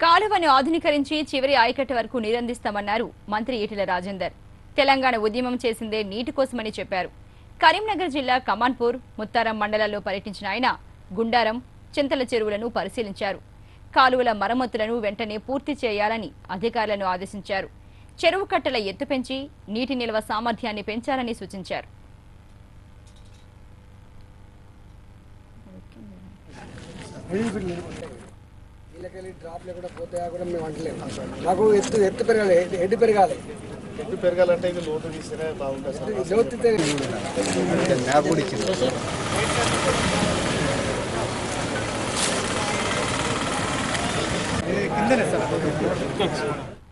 కాలువను ఆధునీకరించి చివరి ఆయకట్టు వరకు నీరందిస్తామన్నారు మంత్రి ఈటెల రాజేందర్ తెలంగాణ ఉద్యమం చేసిందే నీటి కోసమని చెప్పారు కరీంనగర్ జిల్లా కమాన్పూర్ ముత్తారం మండలాల్లో పర్యటించిన ఆయన గుండారం చింతల చెరువులను పరిశీలించారు కాలువల మరమ్మతులను వెంటనే పూర్తి చేయాలని అధికారులను ఆదేశించారు చెరువు కట్టల ఎత్తు పెంచి నీటి నిల్వ సామర్థ్యాన్ని పెంచాలని సూచించారు వీళ్ళకెళ్ళి డ్రాప్ లేకుండా పోతాయా కూడా మేము అంటలేము మాకు ఎత్తు ఎత్తు పెరగాలి ఎడ్డు పెరగాలి ఎత్తు పెరగాలంటే ఇది లోతు తీస్తేనే బాగుంటుంది సార్ లోతుతే మ్యాప్ కూడా ఇచ్చింది కిందనే సార్